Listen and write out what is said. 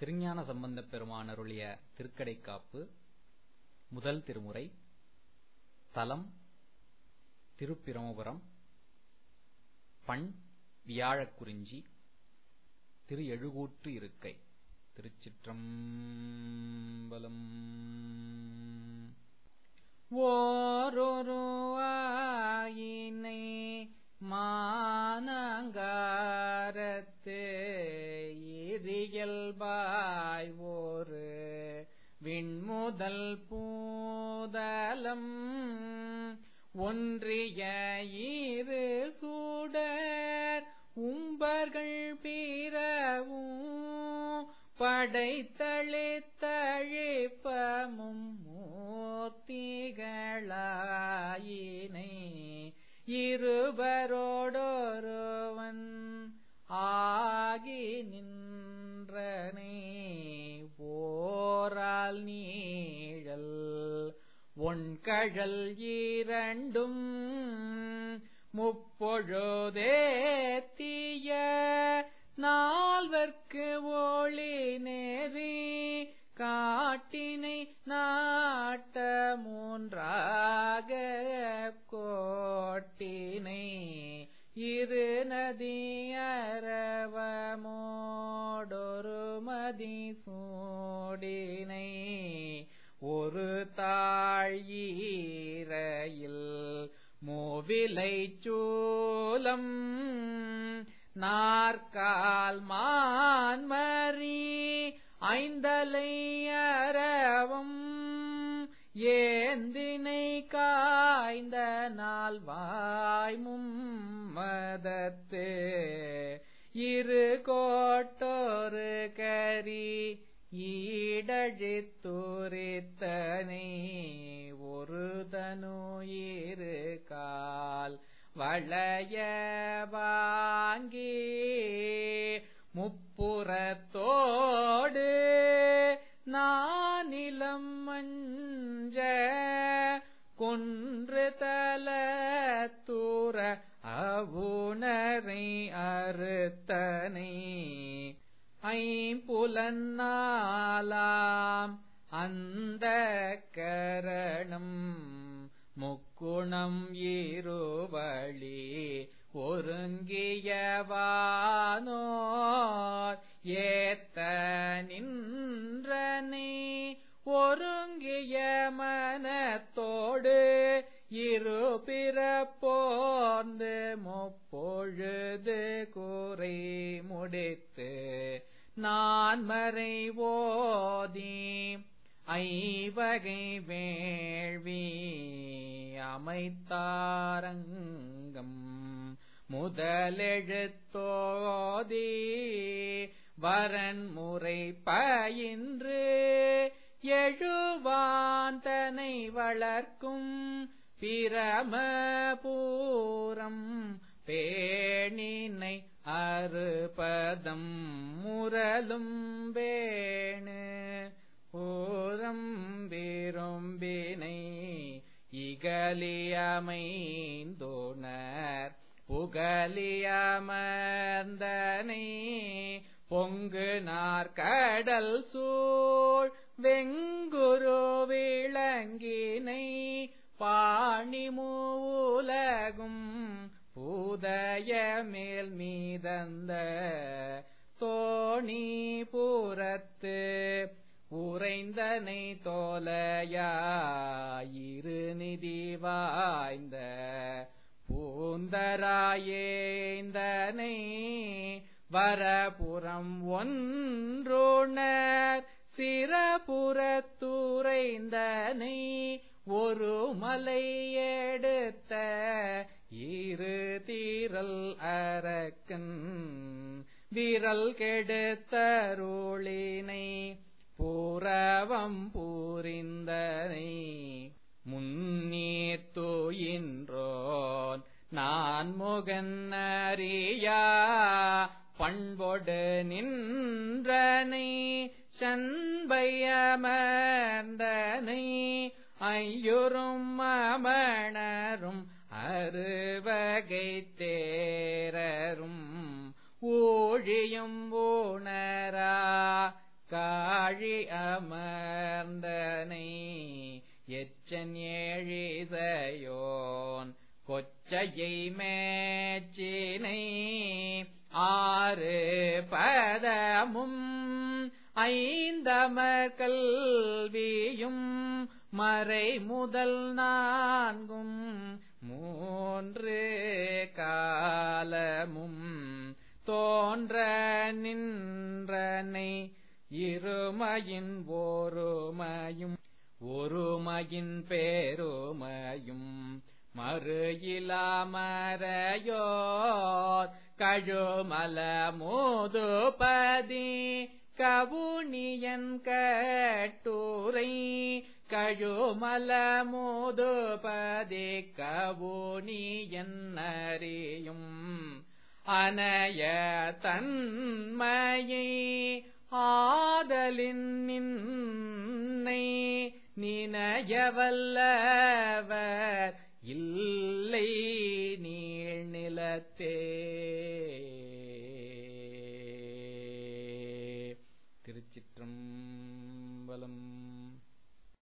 திருஞான சம்பந்தப் பெருமான் அருளிய திருக்கடைக்காப்பு முதல் திருமுறை தலம் திருப்பிரமபுரம் பண் வியாழக் குறிஞ்சி திரு எழுகூற்று இருக்கை திருச்சிற்றம்பலம் ஓரொருவாயினை மானங்காரத்து இதியல்பாய் ஒரு விண்முதல் பூதலம் ஒன்றிய இரு சூடர் உம்பர்கள் பிறவும் படைத்தளித்தழிப்பமும் மூர்த்திகளாயினை இருவரோடொருவன் ஆகி நின்றனே ஓரால் நீழல் ஒன்கழல் இரண்டும் முப்பொழுதேத்திய நால்வர்க்கு ஒளி நெறி காட்டினை நாட்ட மூன்றாக கோட்டினை இரு நதியரவமோடொரு மதி சூடினை ஒரு தாழீரையில் மூவிலை சூலம் நாற்கால் மான்மரி ஐந்தலை அறவும் ஏந்தினை காய்ந்த நாள் வாய்மும் மதத்து இரு கோட்டோரு கரி ஈடழித்துரித்தனே ஒரு தனு இரு கால் வளைய வாங்கி முப்புறத்தோடு நானிலம் மஞ்ச கொன்று தல தூர அவுணரை அறுத்தனை ஐம்புலன்னாலாம் அந்த கரணம் முக்குணம் இருவழி ஒருங்கியவானோர் ஏத்த நின்றனை ஒருங்கிய மனத்தோடு இரு பிறப்போர்ந்து முப்பொழுது கூரை முடித்து நான் மறை ஓதி ஐவகை வேள்வி அமைத்தாரங்கம் முதலெழுத்தோதி வரன்முறை பயின்று எழுவாந்தனை வளர்க்கும் பிரமபூரம் பேணினை அறுபதம் முரலும் வேணு பூரம் விரும்பினை இகலியமைந்தோணர் புகலியமர்ந்தனை பொங்கு நாற்கடல் சூழ் வெங்குரு விளங்கினை பாணி மூலகும் பூதய மேல் மீதந்த தோணி பூரத்து உறைந்தனை தோலையாயிரு நிதி வாய்ந்த பூந்தராயேந்தனை வரபுறம் ஒன்றுணர் சிறபுறத்துறைந்தனை ஒரு மலை எடுத்த இரு தீரல் அரக்கன் விரல் கெடுத்தருளினை பூரவம் பூரிந்தனை முன்னீர் தூயின்றோன் நான் முகன் அறியா பண்பொடு நின்றனை சண்பையமர்ந்தனை ஐயுறும் அமணரும் அறுவகை தேரரும் ஊழியும் ஊணரா வாழி அமர்ந்தனை எச்சன் ஏழிசையோன் கொச்சையை மேச்சினை ஆறு பதமும் ஐந்தமர் கல்வியும் மறை முதல் நான்கும் மூன்று காலமும் தோன்ற நின்றனை இருமையின் ஒருமையும் ஒருமையின் பேருமையும் மறு இலாமரையோர் கழுமல மோதுபதி கவுனியன் கட்டுரை கழுமல மோதுபதி கவுனியன் அறியும் அனய தன்மையை ஆதலின் நின்னை நினையவல்லவர் இல்லை நீள் நிலத்தே